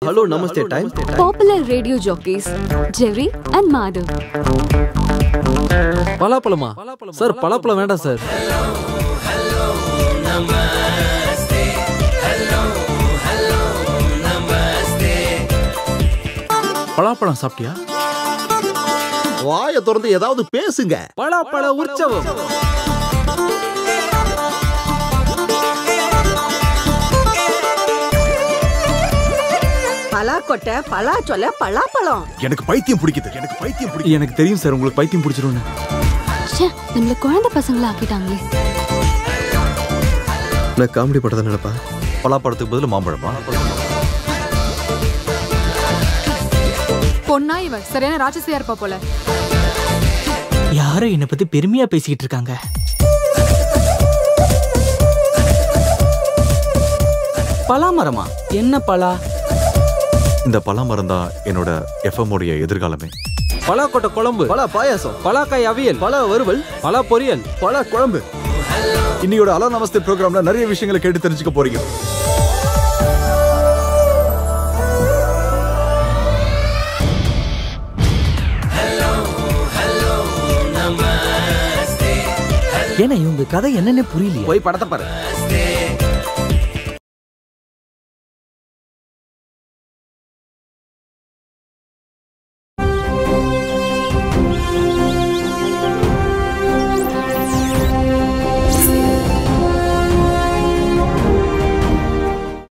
Hello namaste time Popular radio jockeys Jerry and Madhav. பலாப்பழமா sir பலாப்பழம் வேண்டாம் சார் பலாப்பழம் சாப்பிட்டியா வாயை திறந்து ஏதாவது பேசுங்க பலாப்பழ உற்சவம் பலாக்கொட்டை பலாச்சொலை பலாப்பழம் எனக்கு பைத்தியம் பிடிக்குது எனக்கு பைத்தியம் பிடிக்குது எனக்கு தெரியும் சார் உங்களுக்கு பைத்தியம் பிடிச்சிரும்னு ச்சே நம்மள குழந்தை பசங்களா ஆக்கிட்டாங்களே நான் காமெடி படத்தை நினைப்பா பலாப்பழத்துக்கு பதில் மாம்பழமா பொண்ணா இவ சரியான ராட்சசியா இருப்பா போல யாரும் என்னை பத்தி பெருமையா பேசிக்கிட்டு இருக்காங்க பலாமரமா என்ன பலா இந்த பலாமரம் தான் என்னோட எஃப்எம் உடைய எதிர்காலமே பலாக்கொட்டை குழம்பு பலா பாயாசம் பலாக்காய் அவியல் பலா வறுவல் பலா பொரியல் பலா குழம்பு இன்னையோட அலோ நமஸ்தே ப்ரோக்ராம்ல நிறைய விஷயங்களை கேட்டு தெரிஞ்சுக்க போறீங்க ஏன்னா இவங்க கதை என்னன்னே புரியலையே போய் படத்தை பாரு